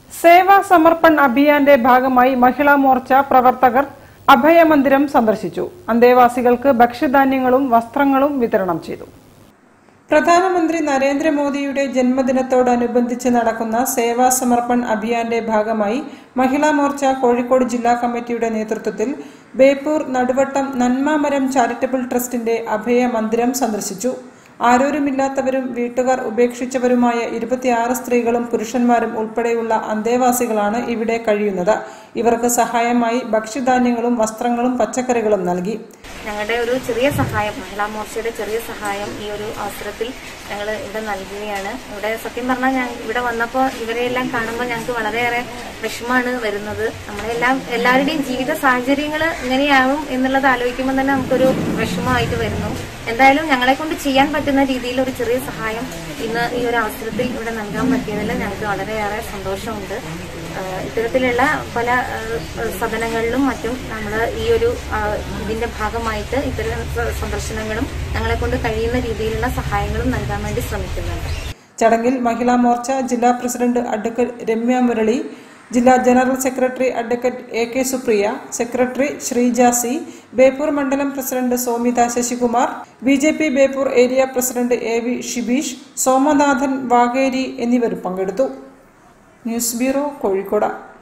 സേവാ സമർപ്പൺ അഭിയാന്റെ ഭാഗമായി മഹിളാ മോർച്ച പ്രവർത്തകർ അഭയമന്ദിരം സന്ദർശിച്ചു അന്തേവാസികൾക്ക് ഭക്ഷ്യധാന്യങ്ങളും വസ്ത്രങ്ങളും വിതരണം ചെയ്തു പ്രധാനമന്ത്രി നരേന്ദ്രമോദിയുടെ ജന്മദിനത്തോടനുബന്ധിച്ച് നടക്കുന്ന സേവാ സമർപ്പൺ അഭിയാന്റെ ഭാഗമായി മഹിളാ മോർച്ച കോഴിക്കോട് ജില്ലാ കമ്മിറ്റിയുടെ നേതൃത്വത്തിൽ ബേപ്പൂർ നടുവട്ടം നന്മാമരം ചാരിറ്റബിൾ ട്രസ്റ്റിന്റെ അഭയ മന്ദിരം സന്ദർശിച്ചു ആരോരുമില്ലാത്തവരും വീട്ടുകാർ ഉപേക്ഷിച്ചവരുമായ ഇരുപത്തിയാറ് സ്ത്രീകളും പുരുഷന്മാരും ഉൾപ്പെടെയുള്ള അന്തേവാസികളാണ് ഇവിടെ കഴിയുന്നത് ഇവർക്ക് സഹായമായി ഭക്ഷ്യധാന്യങ്ങളും വസ്ത്രങ്ങളും പച്ചക്കറികളും നൽകി ഞങ്ങളുടെ ഒരു ചെറിയ സഹായം മഹിളാ മോർച്ചയുടെ ചെറിയ സഹായം ഈ ഒരു അവസരത്തിൽ ഞങ്ങൾ ഇവിടെ നൽകുകയാണ് ഇവിടെ സത്യം പറഞ്ഞാൽ ഞാൻ ഇവിടെ വന്നപ്പോൾ ഇവരെയെല്ലാം കാണുമ്പോൾ ഞങ്ങൾക്ക് വളരെയേറെ വിഷമമാണ് വരുന്നത് നമ്മളെല്ലാം എല്ലാവരുടെയും ജീവിത സാഹചര്യങ്ങൾ ഇങ്ങനെയാവും എന്നുള്ളത് ആലോചിക്കുമ്പോൾ തന്നെ നമുക്കൊരു വിഷമമായിട്ട് വരുന്നു എന്തായാലും ഞങ്ങളെ കൊണ്ട് ചെയ്യാൻ പറ്റുന്ന രീതിയിൽ ഒരു ചെറിയ സഹായം ഇന്ന് ഈ ഒരു അവസരത്തിൽ ഇവിടെ നൽകാൻ പറ്റിയതിൽ ഞങ്ങൾക്ക് വളരെയേറെ സന്തോഷമുണ്ട് ആഹ് ഇത്തരത്തിലുള്ള പല ആഹ് സദനങ്ങളിലും മറ്റും നമ്മൾ ഈ ഒരു ആഹ് ഇതിന്റെ ഭാഗമായിട്ട് ഇത്തരം സ- സന്ദർശനങ്ങളും ഞങ്ങളെ കൊണ്ട് കഴിയുന്ന രീതിയിലുള്ള സഹായങ്ങളും നൽകാൻ വേണ്ടി ശ്രമിക്കുന്നുണ്ട് ചടങ്ങിൽ മഹിളാ മോർച്ച ജില്ലാ പ്രസിഡന്റ് അഡ്വക്കേറ്റ് രമ്യ മുരളി ജില്ലാ general secretary advocate A K Supriya secretary Sreeja C Beypore മണ്ഡലം president Somitha Sasikumar B J P Beypore area president A V Shibeesh Somanathan Vageri എന്നിവർ പങ്കെടുത്തു ന്യൂസ് ബ്യൂറോ കോഴിക്കോട്